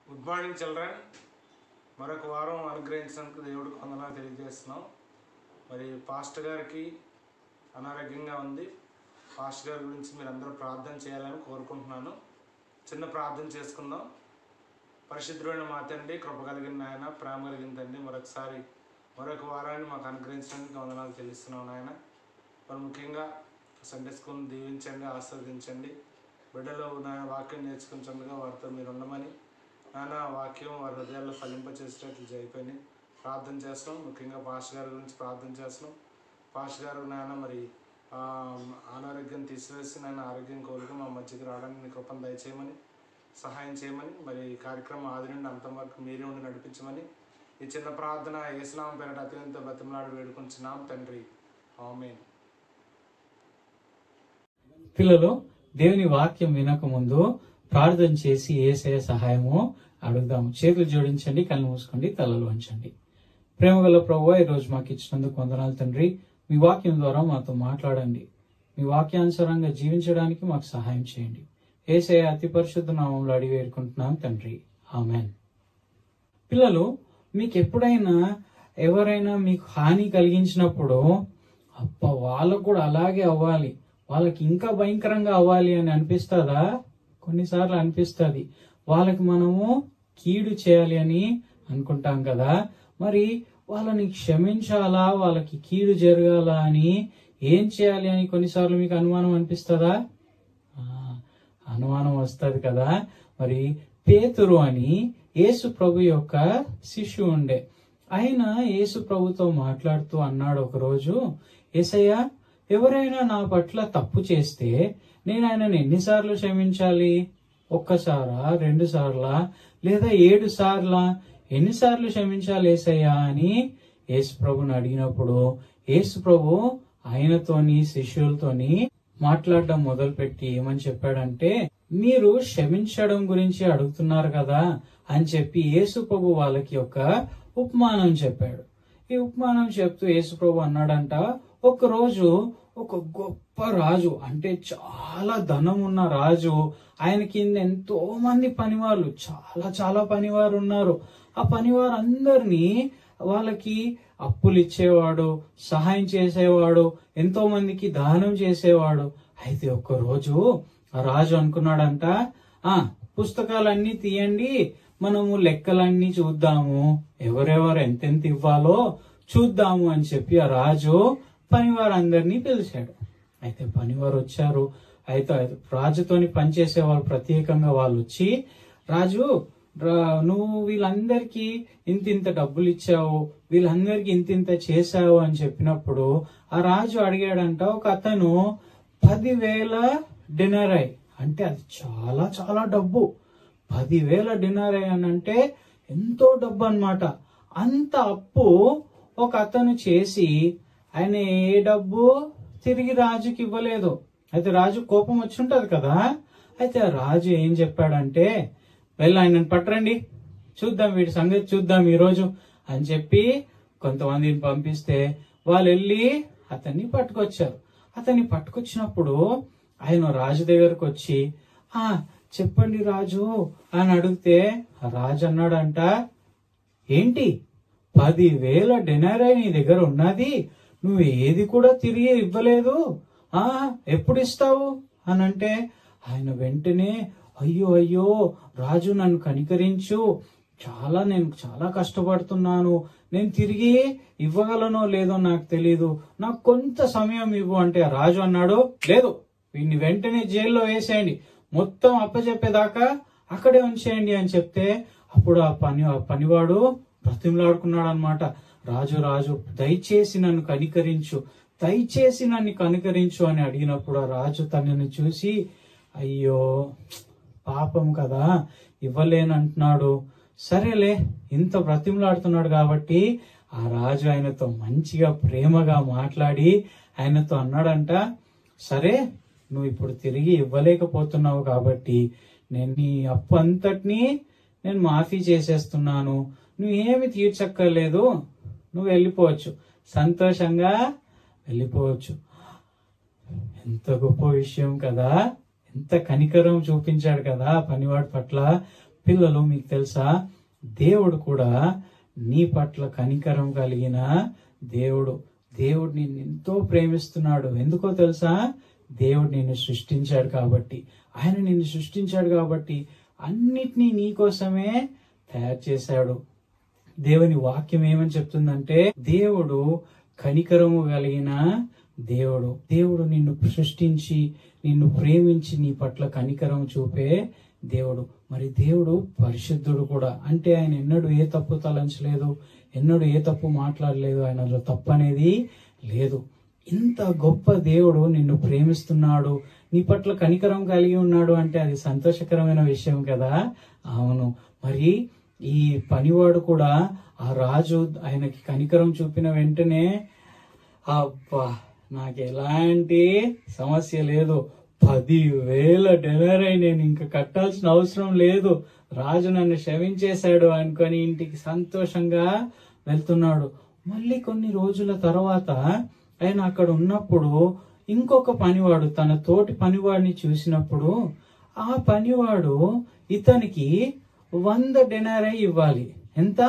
Good morning children మరొక వారం అనుగ్రహించినందుకు దేవుడికి వందనాలు తెలియజేస్తున్నాం మరి పాస్టర్ గారికి అనారోగ్యంగా ఉంది పాస్టర్ గారి గురించి మీరు అందరూ ప్రార్థన చేయాలని కోరుకుంటున్నాను చిన్న ప్రార్థన చేసుకుందాం పరిశుద్ధుడైన మా తండ్రి కృప కలిగిన నాయన ప్రేమ కలిగిన తండ్రి మరొకసారి మరొక వారాన్ని మాకు అనుగ్రహించడానికి వందనాలు తెలుస్తున్నాం నాయన మరి ముఖ్యంగా సండే స్కూల్ని దీవించండి ఆస్వాదించండి బిడ్డలు నాయన వాక్యం నేర్చుకుంటుండగా వారితో మీరు ఉండమని నాన్న వాక్యం వారి హృదయాల్లో ఫలింపచేసేటట్లు జరిగిపోయి ప్రార్థన చేస్తున్నాం ముఖ్యంగా పాష గారి గురించి ప్రార్థన చేస్తున్నాం పాష గారు నాయన మరి ఆ, అనారోగ్యం తీసివేసి నాయన ఆరోగ్యం కోరుకు మా మధ్యకి రావడానికి మీ కృపను దయచేయమని సహాయం చేయమని మరి ఈ కార్యక్రమం ఆది నుండి అంతం వరకు మీరే ఉండి నడిపించమని ఈ చిన్న ప్రార్థన ఏసునామం పేరట అత్యంత బతిమలాడి వేడుకుంటున్నాం తండ్రి ఆమేన్ పిల్లలు దేవుని వాక్యం వినక ముందు ప్రార్థన చేసి ఏసయ సహాయము అడుగుదాం చేతులు జోడించండి కళ్ళు మూసుకోండి తలలు వంచండి ప్రేమ గల ప్రభు ఈ రోజు మాకు ఇచ్చినందుకు వందనాలు తండ్రి మీ వాక్యం ద్వారా మాతో మాట్లాడండి మీ వాక్యానుసారంగా జీవించడానికి మాకు సహాయం చేయండి ఏసయ అతి పరిశుద్ధ నామంలో అడిగి వేడుకుంటున్నాం తండ్రి ఆమెన్ పిల్లలు మీకు ఎప్పుడైనా ఎవరైనా మీకు హాని కలిగించినప్పుడు అప్ప వాళ్ళకు కూడా అలాగే అవ్వాలి వాళ్ళకి ఇంకా భయంకరంగా అవ్వాలి అని అనిపిస్తుందా కొన్నిసార్లు అనిపిస్తుంది వాళ్ళకి మనము కీడు చేయాలి అని అనుకుంటాం కదా మరి వాళ్ళని క్షమించాలా వాళ్ళకి కీడు జరగాల అని ఏం చేయాలి అని కొన్నిసార్లు మీకు అనుమానం అనిపిస్తుందా ఆ, అనుమానం వస్తుంది కదా మరి పేతురు అని యేసు ప్రభు యొక్క శిష్యు ఉండే ఆయన యేసు ప్రభుతో మాట్లాడుతూ అన్నాడు ఒకరోజు ఏసయ్య ఎవరైనా నా పట్ల తప్పు చేస్తే నేను ఆయనను ఎన్నిసార్లు క్షమించాలి ఒక్కసారా రెండు సార్లా లేదా ఏడు సార్లా ఎన్నిసార్లు క్షమించాలి ఏసయ్యా అని యేసు ప్రభుని అడిగినప్పుడు యేసు ప్రభు ఆయనతోని శిష్యులతోని మాట్లాడడం మొదలుపెట్టి ఏమని చెప్పాడంటే మీరు క్షమించడం గురించి అడుగుతున్నారు కదా అని చెప్పి యేసు ప్రభు వాళ్ళకి ఒక ఉపమానం చెప్పాడు ఈ ఉపమానం చెప్తూ యేసు ప్రభు అన్నాడంట ఒక రోజు ఒక గొప్ప రాజు అంటే చాలా ధనం ఉన్న రాజు ఆయన కింద ఎంతో మంది పనివాళ్ళు చాలా చాలా పనివారు ఉన్నారు ఆ పనివారు అందరినీ వాళ్ళకి అప్పులు ఇచ్చేవాడు సహాయం చేసేవాడు ఎంతో మందికి దానం చేసేవాడు అయితే ఒక రోజు ఆ రాజు అనుకున్నాడంట ఆ పుస్తకాలన్నీ తీయండి మనము లెక్కలన్నీ చూద్దాము ఎవరెవరు ఎంతెంత ఇవ్వాలో చూద్దాము అని చెప్పి ఆ రాజు పనివారందరినీ పిలిచాడు అయితే పనివారు వచ్చారు అయితే రాజుతోని పనిచేసే వాళ్ళు ప్రత్యేకంగా వాళ్ళు వచ్చి రాజు రా- నువ్వు వీళ్ళందరికీ ఇంత ఇంత డబ్బులు ఇచ్చావు వీళ్ళందరికీ ఇంత ఇంత చేశావు అని చెప్పినప్పుడు ఆ రాజు అడిగాడంట ఒక అతను పదివేల డినరై అంటే అది చాలా చాలా డబ్బు పదివేల డినరై అని అంటే ఎంతో డబ్బు అన్నమాట అంత అప్పు ఒక అతను చేసి ఆయన ఏ డబ్బు తిరిగి రాజుకి ఇవ్వలేదు అయితే రాజు కోపం వచ్చి ఉంటది కదా అయితే ఆ రాజు ఏం చెప్పాడంటే వెళ్ళి ఆయనను పట్టరండి చూద్దాం వీడి సంగతి చూద్దాం ఈరోజు అని చెప్పి కొంతమందిని పంపిస్తే వాళ్ళు వెళ్ళి అతన్ని పట్టుకొచ్చారు అతన్ని పట్టుకొచ్చినప్పుడు ఆయన రాజు దగ్గరకు వచ్చి ఆ చెప్పండి రాజు అని అడిగితే ఆ రాజు అన్నాడంట ఏంటి పదివేల డినరే నీ దగ్గర ఉన్నది నువ్వు ఏది కూడా తిరిగి ఇవ్వలేదు ఆ ఎప్పుడు ఇస్తావు అని అంటే ఆయన వెంటనే అయ్యో అయ్యో రాజు నన్ను కనికరించు చాలా నేను చాలా కష్టపడుతున్నాను నేను తిరిగి ఇవ్వగలనో లేదో నాకు తెలియదు నాకు కొంత సమయం ఇవ్వు అంటే ఆ రాజు అన్నాడు లేదు వీడిని వెంటనే జైల్లో వేసేయండి మొత్తం అప్పచెప్పేదాకా అక్కడే ఉంచేయండి అని చెప్తే అప్పుడు ఆ పని ఆ పనివాడు బ్రతిమలాడుకున్నాడు అనమాట రాజు రాజు దయచేసి నన్ను కనికరించు దయచేసి నన్ను కనికరించు అని అడిగినప్పుడు ఆ రాజు తనని చూసి అయ్యో పాపం కదా ఇవ్వలేనంటున్నాడు సరేలే ఇంత బ్రతిమలాడుతున్నాడు కాబట్టి ఆ రాజు ఆయనతో మంచిగా ప్రేమగా మాట్లాడి ఆయనతో అన్నాడంట సరే నువ్వు ఇప్పుడు తిరిగి ఇవ్వలేకపోతున్నావు కాబట్టి నేను నీ అప్పు అంతటినీ నేను మాఫీ చేసేస్తున్నాను నువ్వేమి తీర్చక్కర్లేదు నువ్వు వెళ్ళిపోవచ్చు సంతోషంగా వెళ్ళిపోవచ్చు ఎంత గొప్ప విషయం కదా ఎంత కనికరం చూపించాడు కదా ఆ పనివాడి పట్ల పిల్లలు మీకు తెలుసా దేవుడు కూడా నీ పట్ల కనికరం కలిగిన దేవుడు దేవుడు నిన్ను ఎంతో ప్రేమిస్తున్నాడు ఎందుకో తెలుసా దేవుడు నిన్ను సృష్టించాడు కాబట్టి ఆయన నిన్ను సృష్టించాడు కాబట్టి అన్నిటినీ నీ కోసమే తయారు చేశాడు దేవుని వాక్యం ఏమని చెప్తుందంటే దేవుడు కనికరము కలిగిన దేవుడు దేవుడు నిన్ను సృష్టించి నిన్ను ప్రేమించి నీ పట్ల కనికరం చూపే దేవుడు మరి దేవుడు పరిశుద్ధుడు కూడా అంటే ఆయన ఎన్నడూ ఏ తప్పు తలంచలేదు ఎన్నడూ ఏ తప్పు మాట్లాడలేదు ఆయనలో తప్పు అనేది లేదు ఇంత గొప్ప దేవుడు నిన్ను ప్రేమిస్తున్నాడు నీ పట్ల కనికరం కలిగి ఉన్నాడు అంటే అది సంతోషకరమైన విషయం కదా అవును మరి ఈ పనివాడు కూడా ఆ రాజు ఆయనకి కనికరం చూపిన వెంటనే అబ్బా నాకు ఎలాంటి సమస్య లేదు పదివేల డెలరై నేను ఇంకా కట్టాల్సిన అవసరం లేదు రాజు నన్ను క్షమించేశాడు అనుకొని ఇంటికి సంతోషంగా వెళ్తున్నాడు మళ్ళీ కొన్ని రోజుల తర్వాత ఆయన అక్కడ ఉన్నప్పుడు ఇంకొక పనివాడు తన తోటి పనివాడిని చూసినప్పుడు ఆ పనివాడు ఇతనికి వంద డెనారై ఇవ్వాలి ఎంత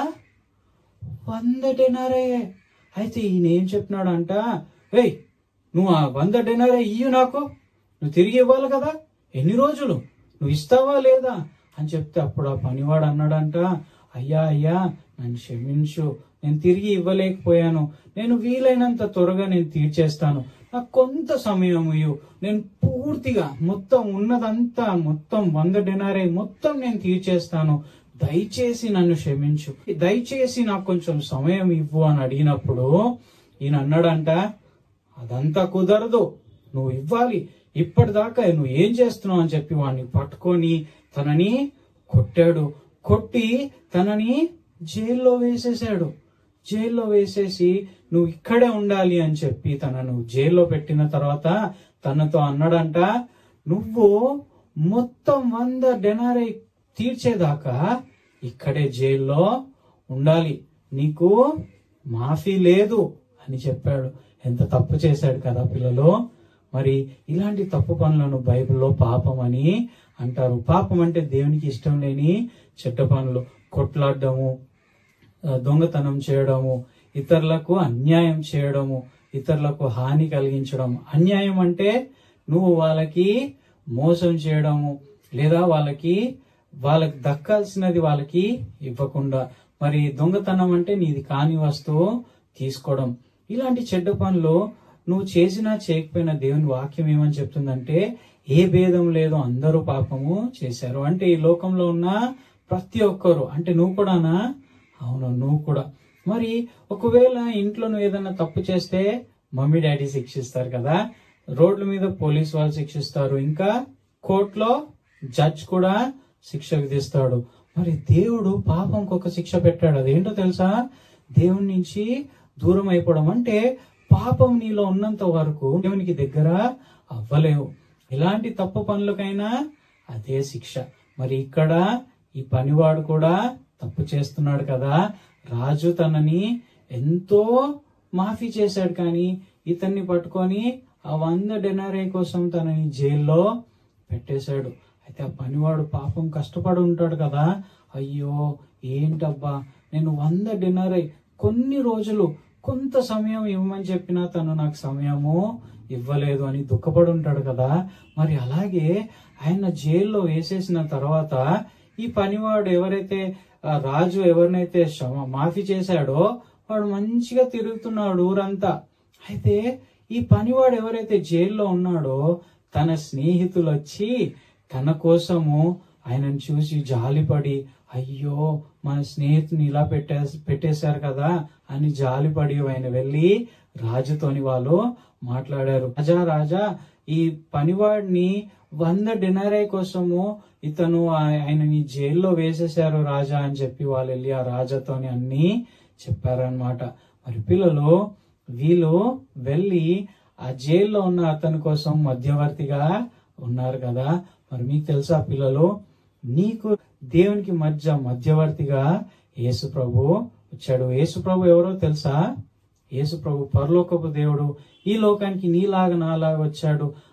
వంద డెనారే అయితే ఈయన ఏం చెప్తున్నాడంట ఏయ్ నువ్వు ఆ వంద డెనారే ఇయ్యు నాకు నువ్వు తిరిగి ఇవ్వాలి కదా ఎన్ని రోజులు నువ్వు ఇస్తావా లేదా అని చెప్తే అప్పుడు ఆ పనివాడు అన్నాడంట అయ్యా అయ్యా నన్ను క్షమించు నేను తిరిగి ఇవ్వలేకపోయాను నేను వీలైనంత త్వరగా నేను తీర్చేస్తాను నాకు కొంత సమయం ఇవ్వు నేను పూర్తిగా మొత్తం ఉన్నదంతా మొత్తం వంద డెనారే మొత్తం నేను తీర్చేస్తాను దయచేసి నన్ను క్షమించు దయచేసి నాకు కొంచెం సమయం ఇవ్వు అని అడిగినప్పుడు ఈయన అన్నాడంట అదంతా కుదరదు నువ్వు ఇవ్వాలి ఇప్పటిదాకా నువ్వు ఏం చేస్తున్నావు అని చెప్పి వాడిని పట్టుకొని తనని కొట్టాడు కొట్టి తనని జైల్లో వేసేసాడు జైల్లో వేసేసి నువ్వు ఇక్కడే ఉండాలి అని చెప్పి తనను జైల్లో పెట్టిన తర్వాత తనతో అన్నాడంట నువ్వు మొత్తం వంద డెనారై తీర్చేదాకా ఇక్కడే జైల్లో ఉండాలి నీకు మాఫీ లేదు అని చెప్పాడు ఎంత తప్పు చేశాడు కదా పిల్లలు మరి ఇలాంటి తప్పు పనులను బైబిల్లో పాపం అని అంటారు పాపం అంటే దేవునికి ఇష్టం లేని చెడ్డ పనులు కొట్లాడడము ఆ, దొంగతనం చేయడము ఇతరులకు అన్యాయం చేయడము ఇతరులకు హాని కలిగించడం అన్యాయం అంటే నువ్వు వాళ్ళకి మోసం చేయడము లేదా వాళ్ళకి వాళ్ళకి దక్కాల్సినది వాళ్ళకి ఇవ్వకుండా మరి దొంగతనం అంటే నీది కాని వస్తువు తీసుకోవడం ఇలాంటి చెడ్డ పనులు నువ్వు చేసినా చేయకపోయినా దేవుని వాక్యం ఏమని చెప్తుందంటే ఏ భేదం లేదో అందరూ పాపము చేశారు అంటే ఈ లోకంలో ఉన్న ప్రతి ఒక్కరు అంటే నువ్వు కూడానా అవును నువ్వు కూడా మరి ఒకవేళ ఇంట్లో నువ్వు ఏదైనా తప్పు చేస్తే మమ్మీ డాడీ శిక్షిస్తారు కదా రోడ్ల మీద పోలీస్ వాళ్ళు శిక్షిస్తారు ఇంకా కోర్టులో జడ్జ్ కూడా శిక్ష విధిస్తాడు మరి దేవుడు పాపంకి ఒక శిక్ష పెట్టాడు అదేంటో తెలుసా దేవుని నుంచి దూరం అయిపోవడం అంటే పాపం నీలో ఉన్నంత వరకు దేవునికి దగ్గర అవ్వలేవు ఎలాంటి తప్పు పనులకైనా అదే శిక్ష మరి ఇక్కడ ఈ పనివాడు కూడా తప్పు చేస్తున్నాడు కదా రాజు తనని ఎంతో మాఫీ చేశాడు కానీ ఇతన్ని పట్టుకొని ఆ వంద డెనారే కోసం తనని జైల్లో పెట్టేశాడు అయితే ఆ పనివాడు పాపం కష్టపడి ఉంటాడు కదా అయ్యో ఏంటబ్బా నేను వంద డిన్నర్ కొన్ని రోజులు కొంత సమయం ఇవ్వమని చెప్పినా తను నాకు సమయము ఇవ్వలేదు అని దుఃఖపడి ఉంటాడు కదా మరి అలాగే ఆయన జైల్లో వేసేసిన తర్వాత ఈ పనివాడు ఎవరైతే ఆ రాజు ఎవరినైతే క్షమ మాఫీ చేశాడో వాడు మంచిగా తిరుగుతున్నాడు ఊరంతా అయితే ఈ పనివాడు ఎవరైతే జైల్లో ఉన్నాడో తన స్నేహితులు వచ్చి తన కోసము ఆయనను చూసి జాలిపడి అయ్యో మన స్నేహితుని ఇలా పెట్టే పెట్టేశారు కదా అని జాలిపడి ఆయన వెళ్ళి రాజుతోని వాళ్ళు మాట్లాడారు రాజా రాజా ఈ పనివాడిని వంద డినరే కోసము ఇతను ఆ- ఆయనని జైల్లో వేసేశారు రాజా అని చెప్పి వాళ్ళు వెళ్ళి ఆ రాజాతోని అన్ని చెప్పారనమాట మరి పిల్లలు వీళ్ళు వెళ్ళి ఆ జైల్లో ఉన్న అతని కోసం మధ్యవర్తిగా ఉన్నారు కదా మరి మీకు తెలుసా పిల్లలు నీకు దేవునికి మధ్య మధ్యవర్తిగా యేసు ప్రభు వచ్చాడు యేసు ప్రభు ఎవరో తెలుసా యేసు ప్రభు పరలోకపు దేవుడు ఈ లోకానికి నీలాగా నాలాగా వచ్చాడు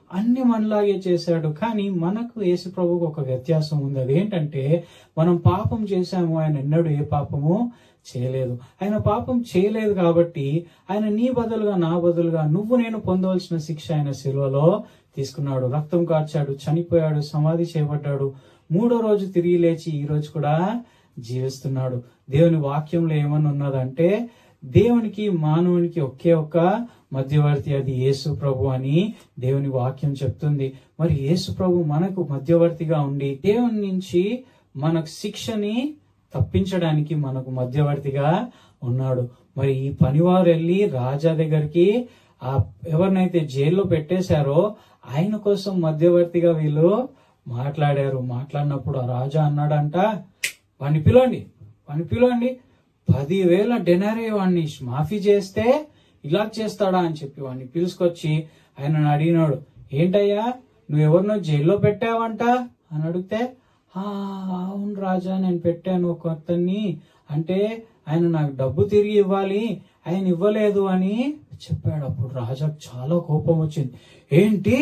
అన్ని మనలాగే చేశాడు కానీ మనకు యేసు ప్రభుకు ఒక వ్యత్యాసం ఉంది అదేంటంటే మనం పాపం చేశాము ఆయన ఎన్నడూ ఏ పాపము చేయలేదు ఆయన పాపం చేయలేదు కాబట్టి ఆయన నీ బదులుగా నా బదులుగా నువ్వు నేను పొందవలసిన శిక్ష ఆయన శిలువలో తీసుకున్నాడు రక్తం కార్చాడు చనిపోయాడు సమాధి చేయబడ్డాడు మూడో రోజు తిరిగి లేచి ఈ రోజు కూడా జీవిస్తున్నాడు దేవుని వాక్యంలో ఏమని ఉన్నదంటే దేవునికి మానవునికి ఒకే ఒక్క మధ్యవర్తి అది యేసు ప్రభు అని దేవుని వాక్యం చెప్తుంది మరి యేసు ప్రభు మనకు మధ్యవర్తిగా ఉండి దేవుని నుంచి మనకు శిక్షని తప్పించడానికి మనకు మధ్యవర్తిగా ఉన్నాడు మరి ఈ పనివారు వెళ్ళి రాజా దగ్గరికి ఆ ఎవరినైతే జైల్లో పెట్టేశారో ఆయన కోసం మధ్యవర్తిగా వీళ్ళు మాట్లాడారు మాట్లాడినప్పుడు ఆ రాజా అన్నాడంట వాడిని పిలవండి వాడిని పిలవండి పదివేల డెనరీ వాడిని మాఫీ చేస్తే ఇలా చేస్తాడా అని చెప్పి వాడిని పిలుచుకొచ్చి ఆయన అడిగినాడు ఏంటయ్యా నువ్వు ఎవరినో జైల్లో పెట్టావంట అని అడిగితే "ఆ, అవును రాజా నేను పెట్టాను ఒక అతన్ని అంటే ఆయన నాకు డబ్బు తిరిగి ఇవ్వాలి ఆయన ఇవ్వలేదు అని చెప్పాడు అప్పుడు రాజాకు చాలా కోపం వచ్చింది ఏంటి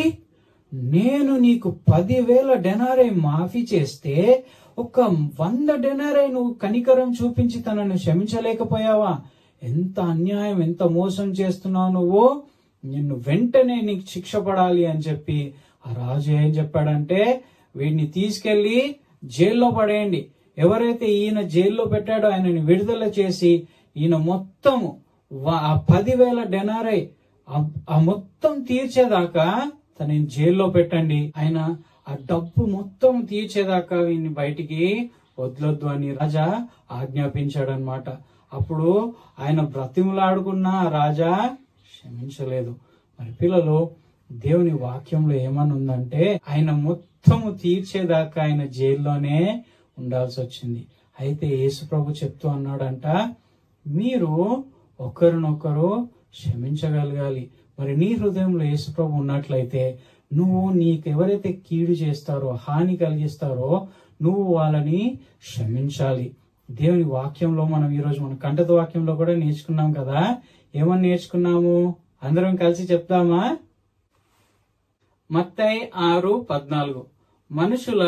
నేను నీకు పదివేల డెనారై మాఫీ చేస్తే ఒక వంద డెనారై నువ్వు కనికరం చూపించి తనను క్షమించలేకపోయావా ఎంత అన్యాయం ఎంత మోసం చేస్తున్నావు నువ్వు నిన్ను వెంటనే నీకు శిక్ష పడాలి అని చెప్పి ఆ రాజు ఏం చెప్పాడంటే వీడిని తీసుకెళ్లి జైల్లో పడేయండి ఎవరైతే ఈయన జైల్లో పెట్టాడో ఆయనని విడుదల చేసి ఈయన మొత్తం వా- ఆ పదివేల డెనారై ఆ- ఆ మొత్తం తీర్చేదాకా తనని జైల్లో పెట్టండి ఆయన ఆ డబ్బు మొత్తం తీర్చేదాకా వీడిని బయటికి వదలొద్దు అని రాజా ఆజ్ఞాపించాడనమాట అప్పుడు ఆయన బ్రతిములాడుకున్న ఆ రాజా క్షమించలేదు మరి పిల్లలు దేవుని వాక్యంలో ఏమని ఉందంటే ఆయన మొత్తము తీర్చేదాకా ఆయన జైల్లోనే ఉండాల్సి వచ్చింది అయితే యేసు ప్రభు చెప్తూ అన్నాడంట మీరు ఒకరినొకరు క్షమించగలగాలి మరి నీ హృదయంలో యేసు ప్రభు ఉన్నట్లయితే నువ్వు నీకు ఎవరైతే కీడు చేస్తారో హాని కలిగిస్తారో నువ్వు వాళ్ళని క్షమించాలి దేవుని వాక్యంలో మనం ఈరోజు మన కంటత వాక్యంలో కూడా నేర్చుకున్నాం కదా ఏమని నేర్చుకున్నాము అందరం కలిసి చెప్తామా మత్తయి ఆరు పద్నాలుగు మనుషుల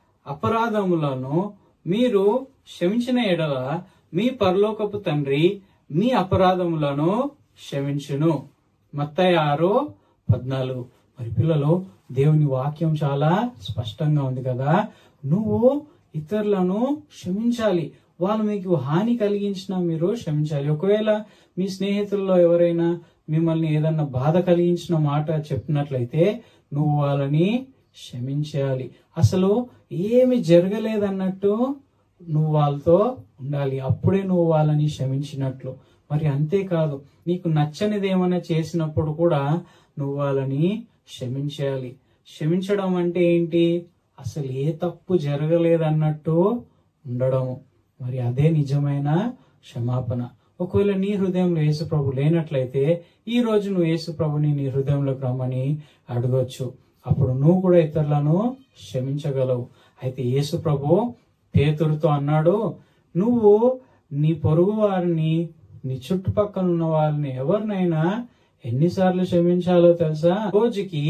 అపరాధములను మీరు క్షమించిన ఎడల మీ పరలోకపు తండ్రి మీ అపరాధములను క్షమించును మత్తయి ఆరు పద్నాలుగు మరి పిల్లలు దేవుని వాక్యం చాలా స్పష్టంగా ఉంది కదా నువ్వు ఇతరులను క్షమించాలి వాళ్ళు మీకు హాని కలిగించినా మీరు క్షమించాలి ఒకవేళ మీ స్నేహితుల్లో ఎవరైనా మిమ్మల్ని ఏదన్నా బాధ కలిగించిన మాట చెప్పినట్లయితే నువ్వు వాళ్ళని క్షమించాలి అసలు ఏమి జరగలేదన్నట్టు నువ్వు వాళ్ళతో ఉండాలి అప్పుడే నువ్వు వాళ్ళని క్షమించినట్లు మరి అంతేకాదు నీకు నచ్చనిది ఏమైనా చేసినప్పుడు కూడా నువ్వు వాళ్ళని క్షమించాలి క్షమించడం అంటే ఏంటి అసలు ఏ తప్పు జరగలేదన్నట్టు ఉండడం మరి అదే నిజమైన క్షమాపణ ఒకవేళ నీ హృదయంలో యేసు ప్రభు లేనట్లయితే ఈ రోజు నువ్వు యేసు ప్రభుని నీ హృదయంలోకి రమ్మని అడగొచ్చు అప్పుడు నువ్వు కూడా ఇతరులను క్షమించగలవు అయితే యేసు ప్రభు పేతురుతో అన్నాడు నువ్వు నీ పొరుగు వారిని నీ చుట్టుపక్కల ఉన్న వారిని ఎవరినైనా ఎన్నిసార్లు క్షమించాలో తెలుసా రోజుకి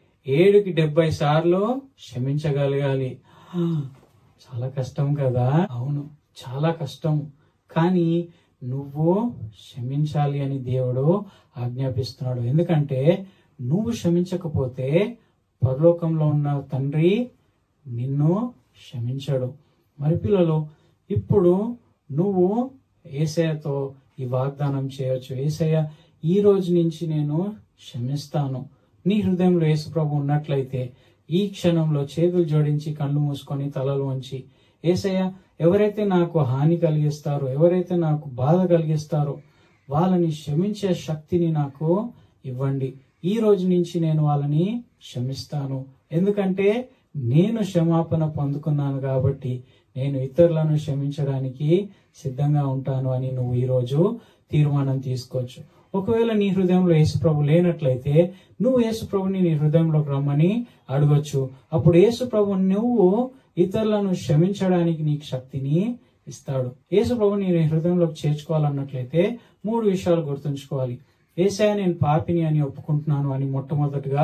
ఏడుకి డెబ్బై సార్లు క్షమించగలగాలి ఆ, చాలా కష్టం కదా అవును చాలా కష్టం కానీ నువ్వు క్షమించాలి అని దేవుడు ఆజ్ఞాపిస్తున్నాడు ఎందుకంటే నువ్వు క్షమించకపోతే పరలోకంలో ఉన్న తండ్రి నిన్ను క్షమించడు మరి పిల్లలు ఇప్పుడు నువ్వు ఏసయ్యతో ఈ వాగ్దానం చేయొచ్చు ఏసయ్య ఈ రోజు నుంచి నేను క్షమిస్తాను నీ హృదయంలో యేసుప్రభు ఉన్నట్లయితే ఈ క్షణంలో చేతులు జోడించి కళ్ళు మూసుకొని తలలు వంచి ఏసయ్య ఎవరైతే నాకు హాని కలిగిస్తారో ఎవరైతే నాకు బాధ కలిగిస్తారో వాళ్ళని క్షమించే శక్తిని నాకు ఇవ్వండి ఈ రోజు నుంచి నేను వాళ్ళని క్షమిస్తాను ఎందుకంటే నేను క్షమాపణ పొందుకున్నాను కాబట్టి నేను ఇతరులను క్షమించడానికి సిద్ధంగా ఉంటాను అని నువ్వు ఈరోజు తీర్మానం తీసుకోవచ్చు ఒకవేళ నీ హృదయంలో యేసుప్రభు లేనట్లయితే నువ్వు యేసుప్రభుని నీ హృదయంలోకి రమ్మని అడగొచ్చు అప్పుడు యేసుప్రభు నువ్వు ఇతరులను క్షమించడానికి నీకు శక్తిని ఇస్తాడు యేసుప్రభుని నీ హృదయంలోకి చేర్చుకోవాలన్నట్లయితే మూడు విషయాలు గుర్తుంచుకోవాలి ఏసయ నేను పాపిని అని ఒప్పుకుంటున్నాను అని మొట్టమొదటిగా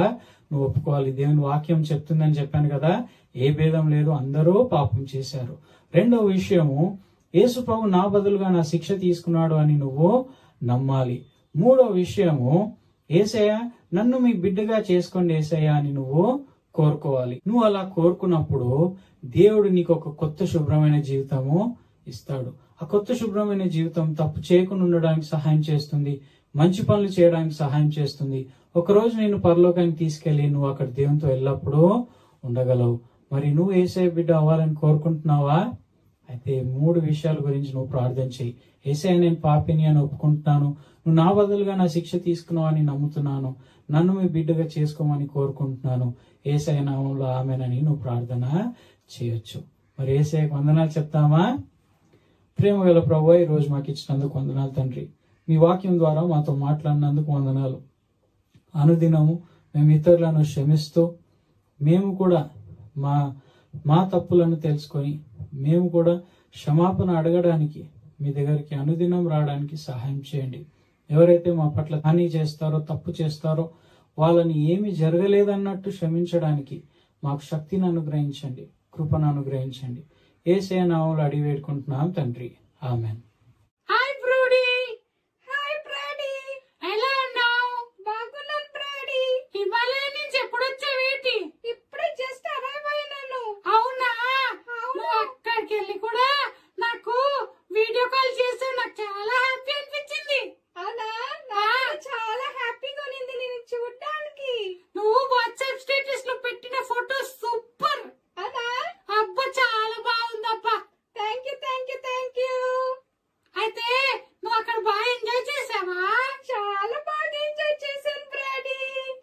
నువ్వు ఒప్పుకోవాలి దేవుని వాక్యం చెప్తుందని చెప్పాను కదా ఏ భేదం లేదు అందరూ పాపం చేశారు రెండో విషయము యేసు ప్రభు నా బదులుగా నా శిక్ష తీసుకున్నాడు అని నువ్వు నమ్మాలి మూడో విషయము ఏసయ్య నన్ను మీ బిడ్డగా చేసుకోండి ఏసయ్య అని నువ్వు కోరుకోవాలి నువ్వు అలా కోరుకున్నప్పుడు దేవుడు నీకు ఒక కొత్త శుభ్రమైన జీవితము ఇస్తాడు ఆ కొత్త శుభ్రమైన జీవితం తప్పు చేయకుండా ఉండడానికి సహాయం చేస్తుంది మంచి పనులు చేయడానికి సహాయం చేస్తుంది ఒక రోజు నేను పరలోకానికి తీసుకెళ్లి నువ్వు అక్కడ దేవునితో ఎల్లప్పుడూ ఉండగలవు మరి నువ్వు ఏసఐ బిడ్డ అవ్వాలని కోరుకుంటున్నావా అయితే మూడు విషయాల గురించి నువ్వు ప్రార్థన చేయి ఏసఐ నేను పాపిని అని ఒప్పుకుంటున్నాను నువ్వు నా బదులుగా నా శిక్ష తీసుకున్నావు అని నమ్ముతున్నాను నన్ను మీ బిడ్డగా చేసుకోమని కోరుకుంటున్నాను ఏసఐ నామంలో ఆమెనని నువ్వు ప్రార్థన చేయొచ్చు మరి ఏసఐ వందనాలు చెప్తామా ప్రేమ గల ప్రభు ఈ రోజు మాకు ఇచ్చినందుకు వందనాలు తండ్రి మీ వాక్యం ద్వారా మాతో మాట్లాడినందుకు వందనాలు అనుదినము మేము ఇతరులను క్షమిస్తూ మేము కూడా మా మా తప్పులను తెలుసుకొని మేము కూడా క్షమాపణ అడగడానికి మీ దగ్గరికి అనుదినం రావడానికి సహాయం చేయండి ఎవరైతే మా పట్ల హాని చేస్తారో తప్పు చేస్తారో వాళ్ళని ఏమి జరగలేదన్నట్టు క్షమించడానికి మాకు శక్తిని అనుగ్రహించండి కృపను అనుగ్రహించండి ఏసే నామలు అడిగి వేడుకుంటున్నాం తండ్రి amen hi Brody hi Brady ఎలా ఉన్నావు బాగున్నాను బ్రాడీ హిమాలయ నుంచి ఎప్పుడు వచ్చావేంటి ఇప్పుడే జస్ట్ అరైవ్ అయినాను అవునా నువ్వు అక్కడికి వెళ్ళి కూడా నాకు వీడియో కాల్ చేసావు నాకు చాలా హ్యాపీ అనిపించింది అవునా నాకు చాలా హ్యాపీగా ఉంది నేను చూడడానికి నువ్వు వాట్సాప్ స్టేటస్ లో పెట్టిన ఫోటో సూపర్ అవునా అబ్బా చాలా బాగుందబ్బా thank you thank you thank you అయితే నువ్వు అక్కడ బాగా ఎంజాయ్ చేసావా చాలా బాగా ఎంజాయ్ చేశాను బ్రాడీ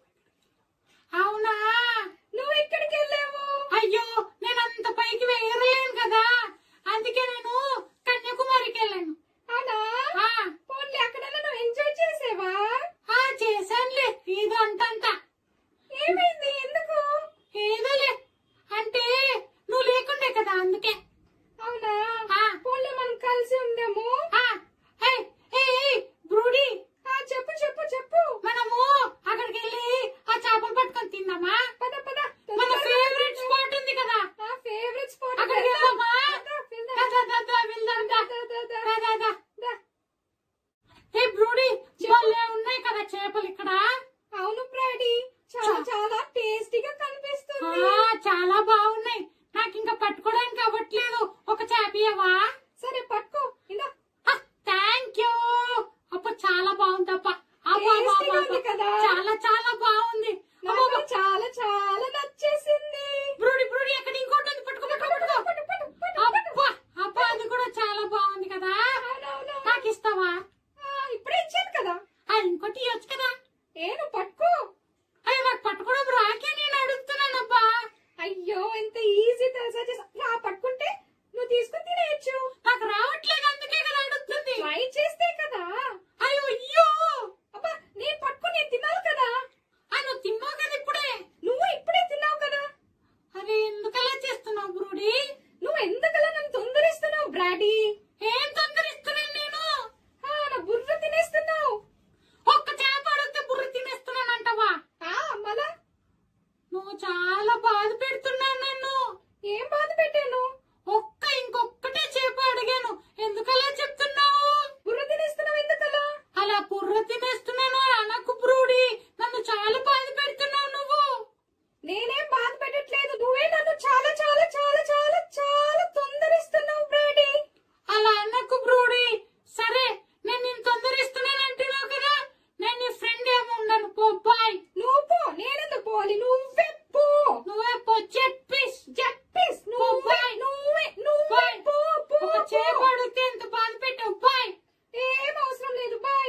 అవునా నువ్వు ఎక్కడికి వెళ్ళావు అయ్యో నేను అంత పైకి ఎగరలేను కదా అందుకే నేను కన్యాకుమారికి వెళ్ళాను అవునా పోన్లే అక్కడ నువ్వు ఎంజాయ్ చేసావా చేశానులే ఏదో అంతంత ఏమైంది ఎందుకు ఏదోలే అంటే నువ్వు లేకుండే కదా అందుకే అవునా పోన్లే మనం కలిసి ఉందాము బ్రూడీ చెప్పు చెప్పు చెప్పు మనము అక్కడికి వెళ్ళి ఆ చేపలు పట్టుకొని తిందామా పద పద మన ఫేవరెట్ స్పాట్ ఉంది కదా ఫేవరెట్ స్పాట్ అక్కడికి వెళ్దామా వెళ్దాం ఏ బ్రూడీ భలే ఉన్నాయి కదా చేపలు ఇక్కడ అవును బ్రాడీ చాలా చాలా టేస్టీగా కనిపిస్తుంది చాలా బాగున్నాయి నాకు ఇంకా పట్టుకోవడానికి అవ్వట్లేదు ఒక చేపయవా సరే పట్టుకో ఇందా థ్యాంక్ యూ అప్ప చాలా బాగుంది అప్ప చాలా చాలా బాగుంది చాలా చాలా నచ్చేసింది బ్రూడి బ్రూడి అక్కడ ఇంకోటి ఉంది పట్టుకో పట్టుకో పట్టుకో అబ్బా అబ్బా అది కూడా చాలా బాగుంది కదా నాకు ఇస్తావా ఇప్పుడే ఇచ్చాను కదా ఇంకోటి ఇవ్వచ్చు కదా ఏను పట్టుకో అయ్యో నాకు పట్టుకోవడం రాకే నేను అడుగుతున్నాను అబ్బా అయ్యో ఎంత ఈజీ తెలుసా చేసా- రా పట్టుకుంటే నువ్వు తీసుకుని తినేయచ్చు నాకు రావట్లేదు అందుకే కదా అడుగుతుంది ట్రై చేస్తే కదా అయ్యో అయ్యో అబ్బా నేను పట్టుకుని నేను తిన్నాను కదా ఆ, నువ్వు తిన్నావు కదా ఇప్పుడే నువ్వు ఇప్పుడే తిన్నావు కదా అరే ఎందుకలా చేస్తున్నావు బ్రూడీ నువ్వు ఎందుకలా నన్ను తొందరిస్తున్నావు బ్రాడీ ఏం తొందరిస్తున్నాను నేను నా బుర్ర తినేస్తున్నావు ఒక్క చేప అడిగితే బుర్ర తినేస్తున్నానంటవా మళ్ళా నువ్వు చాలా బాధ పెడుతున్నావు నన్ను ఏం బాధ పెట్టాను ఒక్క ఇంకొక్కటే చేప అడిగాను ఎందుకలా చెప్తున్నావు బుర్ర తినేస్తున్నావు ఎందుకలా అలా బుర్ర తినేస్తున్నాను అని అనకు బ్రూడి నన్ను చాలా బాధ పెడుతున్నావు నువ్వు నేనేం బాధ పెట్టట్లేదు నువ్వే నన్ను చాలా చాలా చాలా చాలా చాలా తొందరిస్తున్నావు బ్రూడి అలా అనకు బ్రూడి సరే నేను నేను తొందరిస్తున్నాను అంటున్నావు కదా నేను నీ ఫ్రెండ్ ఏమో ఉండను పో బాయ్ నువ్వు పో నేనెందుకు పోవాలి నువ్వే పో నువ్వే పో చెప్పిస్ చెప్పిస్ నువ్వే నువ్వే నువ్వే పో పో ఒక చేపడితే ఎంత బాధ పెట్టావు బాయ్ ఏం అవసరం లేదు బాయ్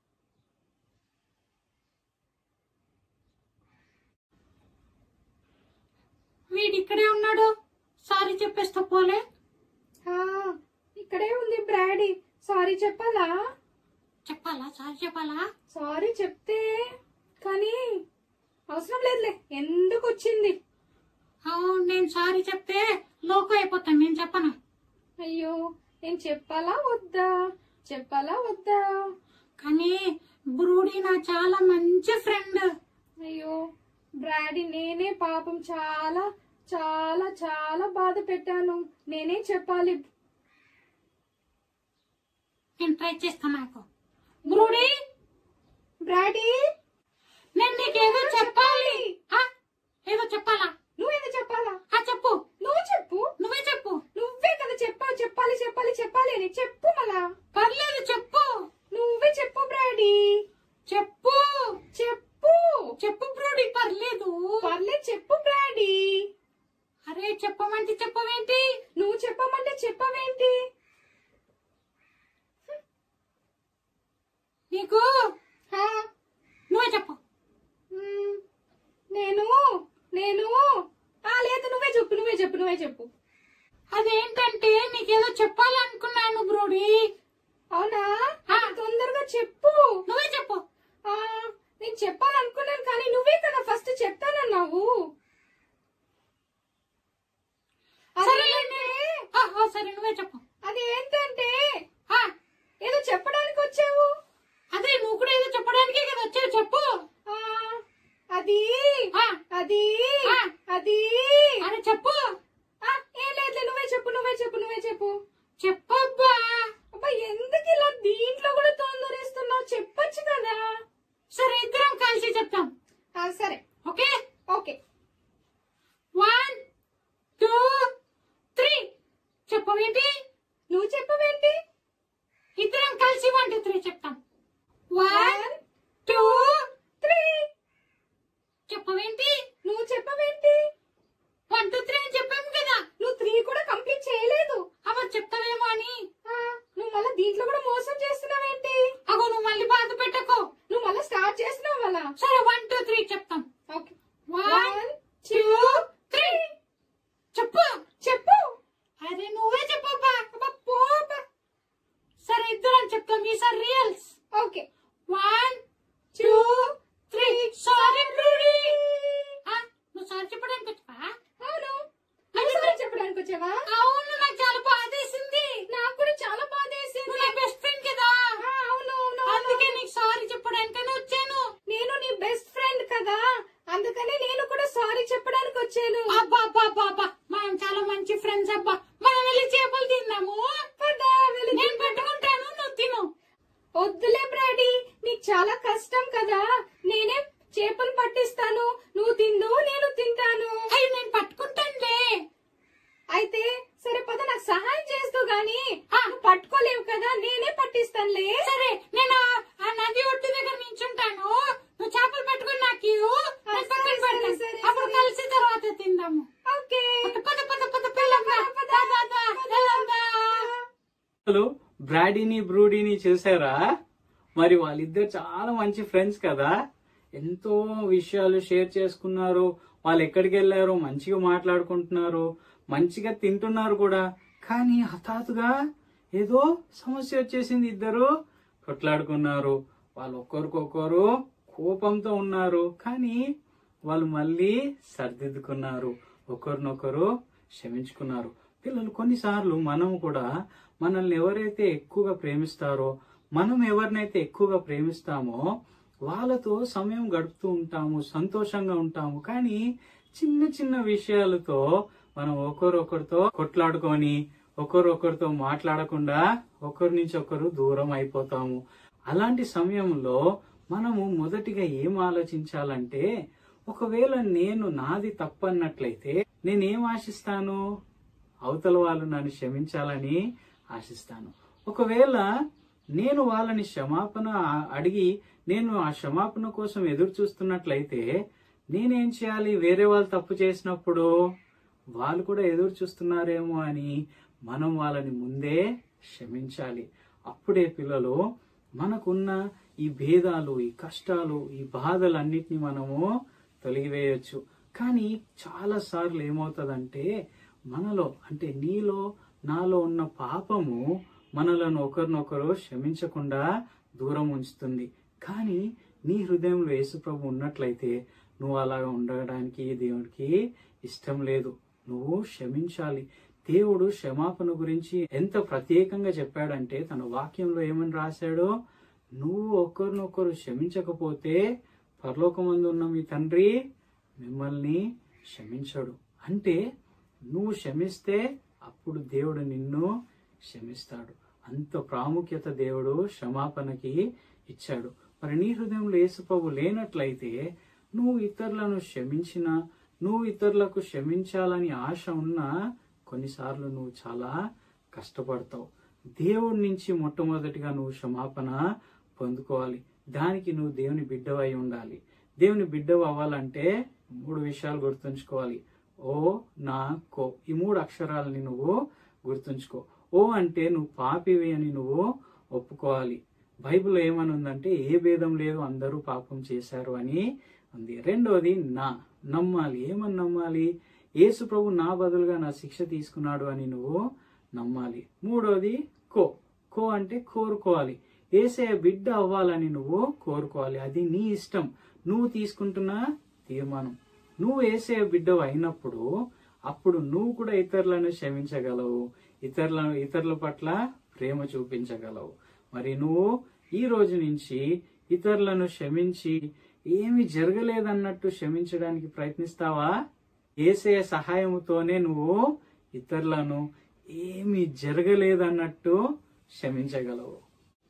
వీడు ఇక్కడే ఉన్నాడు సారీ చెప్పేస్తా పోలే ఇక్కడే ఉంది బ్రాడీ సారీ చెప్పాలా చెప్పాలా సారీ చెప్పాలా సారీ చెప్తే కానీ అవసరం లేదులే ఎందుకు వచ్చింది అవును నేను సారీ చెప్తే లోకం అయిపోతాను నేను చెప్పను అయ్యో నేను చెప్పాలా వద్దా చెప్పాలా వద్దా కానీ బ్రూడీ నా చాలా మంచి ఫ్రెండ్ అయ్యో డాడీ నేనే పాపం చాలా చాలా చాలా బాధ పెట్టాను నేనే చెప్పాలి నేను ట్రై చేస్తా నాకు బ్రూడీ డాడీ నేను నీకేదో చెప్పాలి ఆ? ఏదో చెప్పాలా నువ్వేదో చెప్పాలా ఆ చెప్పు నువ్వు చెప్పు నువ్వే చెప్పు నువ్వే కదా చెప్పావు చెప్పాలి చెప్పాలి చెప్పాలి అని చెప్పు మళ్ళా పర్లేదు చెప్పు నువ్వే చెప్పు బ్రాడీ చెప్పు చెప్పు చెప్పు బ్రూడీ పర్లేదు పర్లేదు చెప్పు బ్రాడీ అరే చెప్పమంటే చెప్పవేంటి నువ్వు చెప్పమంటే చెప్పవేంటి నీకు హా? నువ్వే చెప్పు మ్మ్. నేను నేను ఆ లేదు నువ్వే చెప్పు నువ్వే చెప్పు నువ్వే చెప్పు అదేంటంటే నీకేదో చెప్పాలనుకున్నాను బ్రూడీ అవునా ఆ. తొందరగా చెప్పు నువ్వే చెప్పు ఆ నేను చెప్పాలనుకున్నాను కానీ నువ్వే కదా ఫస్ట్ చెప్తానన్నావు అదేంటంటే ఆ, ఆ, సరే నువ్వే చెప్పు అది ఏంటంటే ఆ, ఏదో చెప్పడానికి వచ్చావు అదే నువ్వు కూడా ఏదో చెప్పడానికే కదా వచ్చావు చెప్పు ఆ అది ఆ, అది ఆ. అది అరే చెప్పు ఆ, ఏం లేదు నువ్వే చెప్పు నువ్వే చెప్పు నువ్వే చెప్పు చెప్పబ్బా అబ్బా ఎందుకు ఇలా దీంట్లో కూడా తొందరేస్తున్నావు చెప్పొచ్చు కదా సరే ఇద్దరం కలిసి చెప్తాం ఆ, సరే okay okay one two three చెప్పవేంటి నువ్వు చెప్పవేంటి ఇద్దరం కలిసి వన్ టూ త్రీ చెప్తాం వన్ టూ త్రీ చెప్పవేంటి నువ్వు చెప్పవేంటి వన్ టూ త్రీ అని చెప్పాము కదా నువ్వు త్రీ కూడా కంప్లీట్ చేయలేదు అవ చెప్తావేమో అని ఆ, నువ్వు మళ్ళీ దీంట్లో కూడా మోసం చేస్తున్నావేంటి అగో నువ్వు మళ్ళీ బాధ పెట్టకు నువ్వు మళ్ళీ స్టార్ట్ చేస్తున్నావు మళ్ళా సరే వన్ టూ త్రీ చెప్తాం ఓకే వన్ టూ త్రీ చెప్పు చెప్పు అరే నువ్వే చెప్పబ్బా అబ్బా, పో అబ్బా. సరే ఇద్దరం చెప్తాం ఈసారి reels okay one two three sorry Brody నువ్వు సారీ చెప్పడానికి వచ్చా అవును నువ్వు sorry చెప్పడానికి వచ్చావా అవును నాకు చాలా బాధేసింది నాకు కూడా చాలా బాధ వేసింది నువ్వు నా బెస్ట్ ఫ్రెండ్ కదా ఆ, అవును అవును అవును. అందుకే నీకు సారీ చెప్పడానికని వచ్చాను నేను నీ బెస్ట్ ఫ్రెండ్ కదా అందుకని నేను కూడా సారీ చెప్పడానికి వచ్చాను అబ్బా అబ్బా అబ్బా అబ్బా మనం చాలా మంచి ఫ్రెండ్స్ అబ్బా మనం వెళ్ళి చేపలు తిన్నాము పదా, వెళ్ళి నేను పెట్టుకుంటాను నువ్వు తిను వద్దులే బ్రాడీ నీకు చాలా కష్టం కదా నేనే చేపలు పట్టిస్తాను నువ్వు తిందు నేను తింటాను అయ్యి నేను పట్టుకుంటానులే అయితే సరే పద నాకు సహాయం చేస్తూ గాని నువ్వు పట్టుకోలేవు కదా నేనే పట్టిస్తానులే సరే నేను ఆ- ఆ నది ఒడ్డు దగ్గర నించుంటాను నువ్వు చేపలు పెట్టుకుని నాకు ఇవ్వు. ఆ, నేను సరే, పక్కన సరే, పెడతాను. సరే, అప్పుడు సరే. కలిసి తర్వాత తిందాము ఓకే పద పద పద పద పిల్లమ్మ పద, దా, దా, దా, దా, దా. అసలు బ్రాడీని బ్రూడీని చూసారా మరి వాళ్ళిద్దరు చాలా మంచి ఫ్రెండ్స్ కదా ఎంతో విషయాలు షేర్ చేసుకున్నారు వాళ్ళు ఎక్కడికి వెళ్ళారు మంచిగా మాట్లాడుకుంటున్నారు మంచిగా తింటున్నారు కూడా కానీ హఠాత్తుగా ఏదో సమస్య వచ్చేసింది ఇద్దరు కొట్లాడుకున్నారు వాళ్ళు ఒక్కరికొకరు కోపంతో ఉన్నారు కానీ వాళ్ళు మళ్ళీ సర్దిద్దుకున్నారు ఒకరినొకరు క్షమించుకున్నారు పిల్లలు కొన్నిసార్లు మనం కూడా మనల్ని ఎవరైతే ఎక్కువగా ప్రేమిస్తారో మనం ఎవరినైతే ఎక్కువగా ప్రేమిస్తామో వాళ్ళతో సమయం గడుపుతూ ఉంటాము సంతోషంగా ఉంటాము కానీ చిన్న చిన్న విషయాలతో మనం ఒకరొకరితో కొట్లాడుకొని ఒకరొకరితో మాట్లాడకుండా ఒకరి నుంచి ఒకరు దూరం అయిపోతాము అలాంటి సమయంలో మనము మొదటిగా ఏం ఆలోచించాలంటే ఒకవేళ నేను నాది తప్పన్నట్లయితే నేనేం ఆశిస్తాను అవతల వాళ్ళు నన్ను క్షమించాలని ఆశిస్తాను ఒకవేళ నేను వాళ్ళని క్షమాపణ ఆ- అడిగి నేను ఆ క్షమాపణ కోసం ఎదురు చూస్తున్నట్లయితే నేనేం చేయాలి వేరే వాళ్ళు తప్పు చేసినప్పుడు వాళ్ళు కూడా ఎదురు చూస్తున్నారేమో అని మనం వాళ్ళని ముందే క్షమించాలి అప్పుడే పిల్లలు మనకున్న ఈ భేదాలు ఈ కష్టాలు ఈ బాధలు అన్నిటిని మనము తొలగివేయొచ్చు కానీ చాలా సార్లు ఏమవుతుందంటే మనలో అంటే నీలో నాలో ఉన్న పాపము మనలను ఒకరినొకరు క్షమించకుండా దూరం ఉంచుతుంది కానీ నీ హృదయంలో యేసుప్రభు ఉన్నట్లయితే నువ్వు అలాగా ఉండడానికి దేవుడికి ఇష్టం లేదు నువ్వు క్షమించాలి దేవుడు క్షమాపణ గురించి ఎంత ప్రత్యేకంగా చెప్పాడంటే తన వాక్యంలో ఏమని రాశాడో నువ్వు ఒకరినొకరు క్షమించకపోతే పరలోకమందు ఉన్న మీ తండ్రి మిమ్మల్ని క్షమించడు అంటే నువ్వు క్షమిస్తే అప్పుడు దేవుడు నిన్ను క్షమిస్తాడు అంత ప్రాముఖ్యత దేవుడు క్షమాపణకి ఇచ్చాడు మరి నీ హృదయంలో యేసుప్రభు లేనట్లయితే నువ్వు ఇతరులను క్షమించినా నువ్వు ఇతరులకు క్షమించాలని ఆశ ఉన్నా కొన్నిసార్లు నువ్వు చాలా కష్టపడతావు దేవుడి నుంచి మొట్టమొదటిగా నువ్వు క్షమాపణ పొందుకోవాలి దానికి నువ్వు దేవుని బిడ్డవై ఉండాలి దేవుని బిడ్డవు అవ్వాలంటే మూడు విషయాలు గుర్తుంచుకోవాలి ఓ నా కో ఈ మూడు అక్షరాలని నువ్వు గుర్తుంచుకో ఓ అంటే నువ్వు పాపివి అని నువ్వు ఒప్పుకోవాలి బైబిల్ ఏమని ఉందంటే ఏ భేదం లేదు అందరూ పాపం చేశారు అని ఉంది రెండోది నా నమ్మాలి ఏమని నమ్మాలి యేసు ప్రభు నా బదులుగా నా శిక్ష తీసుకున్నాడు అని నువ్వు నమ్మాలి మూడోది కో కో అంటే కోరుకోవాలి ఏసే బిడ్డ అవ్వాలని నువ్వు కోరుకోవాలి అది నీ ఇష్టం నువ్వు తీసుకుంటున్న తీర్మానం నువ్వు ఏసే బిడ్డ అయినప్పుడు అప్పుడు నువ్వు కూడా ఇతరులను క్షమించగలవు ఇతరుల ఇతరుల పట్ల ప్రేమ చూపించగలవు మరి నువ్వు ఈ రోజు నుంచి ఇతరులను క్షమించి ఏమి జరగలేదన్నట్టు క్షమించడానికి ప్రయత్నిస్తావా ఏసే సహాయముతోనే నువ్వు ఇతరులను ఏమి జరగలేదన్నట్టు క్షమించగలవు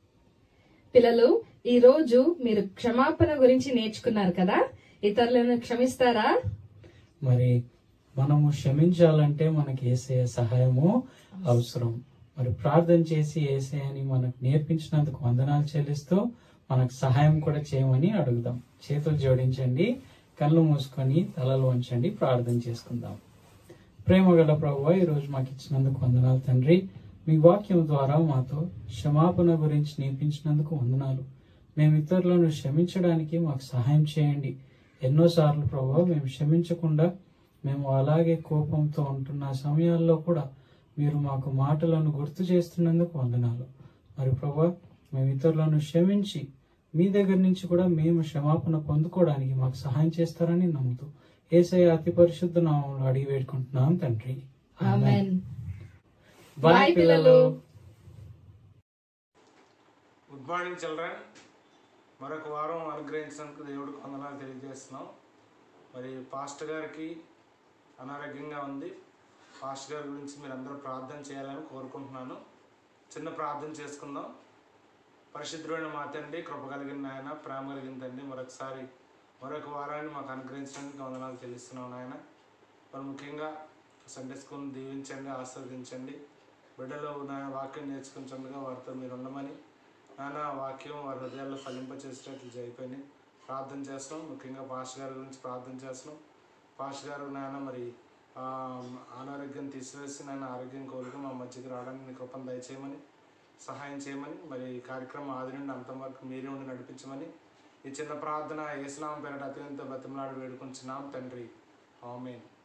పిల్లలు ఈ రోజు మీరు క్షమాపణ గురించి నేర్చుకున్నారు కదా ఇతరులను క్షమిస్తారా మరి మనము క్షమించాలంటే మనకి ఏసయ సహాయము అవసరం మరి ప్రార్థన చేసి ఏసయని మనకు నేర్పించినందుకు వందనాలు చెల్లిస్తూ మనకు సహాయం కూడా చేయమని అడుగుదాం చేతులు జోడించండి కళ్ళు మూసుకొని తలలు వంచండి ప్రార్థన చేసుకుందాం ప్రేమ గల ప్రభు ఈ రోజు మాకు ఇచ్చినందుకు వందనాలు తండ్రి మీ వాక్యం ద్వారా మాతో క్షమాపణ గురించి నేర్పించినందుకు వందనాలు మేము ఇతరులను క్షమించడానికి మాకు సహాయం చేయండి ఎన్నోసార్లు ప్రభు మేము క్షమించకుండా మేము అలాగే కోపంతో ఉంటున్న సమయాల్లో కూడా మీరు మాకు మాటలను గుర్తు చేస్తున్నందుకు వందనాలు మరి ప్రభా మేము ఇతరులను క్షమించి మీ దగ్గర నుంచి కూడా మేము క్షమాపణ పొందుకోవడానికి మాకు సహాయం చేస్తారని నమ్ముతూ ఏసయ్య అతి పరిశుద్ధ నామంలో అడిగి వేడుకుంటున్నాం తండ్రి ఆమెన్ బాయ్ Bye, పిల్లలు పిల్లలు. గుడ్ మార్నింగ్ చిల్డ్రన్ మరొక వారం అనుగ్రహించినందుకు దేవుడికి వందనాలు తెలియజేస్తున్నాం మరి పాస్టర్ గారికి అనారోగ్యంగా ఉంది పాస్టర్ గారి గురించి మీరు అందరూ ప్రార్థన చేయాలని కోరుకుంటున్నాను చిన్న ప్రార్థన చేసుకుందాం పరిశుద్ధుడైన మా తండ్రి కృప కలిగిన నాయన ప్రేమ కలిగిన తండ్రి మరొకసారి మరొక వారాన్ని మాకు అనుగ్రహించడానికి వందనాలు చెల్లిస్తున్నాం నాయన మరి ముఖ్యంగా సండే స్కూల్ని దీవించండి ఆస్వాదించండి బిడ్డలు నాయన వాక్యం నేర్చుకుంటుండగా వారితో మీరు ఉండమని నాన్న వాక్యం వారి హృదయాల్లో ఫలింపచేసేటట్లు జరిగిపోయింది ప్రార్థన చేస్తున్నాం ముఖ్యంగా పాష్ గారి గురించి ప్రార్థన చేస్తున్నాం పాష్ గారు నాయన మరి ఆ, అనారోగ్యం తీసివేసి నాయన ఆరోగ్యం కోరుకు మా మధ్యకి రావడానికి మీ కృపను దయచేయమని సహాయం చేయమని మరి ఈ కార్యక్రమం ఆది నుండి అంతం వరకు మీరే ఉండి నడిపించమని ఈ చిన్న ప్రార్థన ఏసునామం పేరట అత్యంత బతిమలాడి వేడుకుంటున్నాం తండ్రి ఆమెన్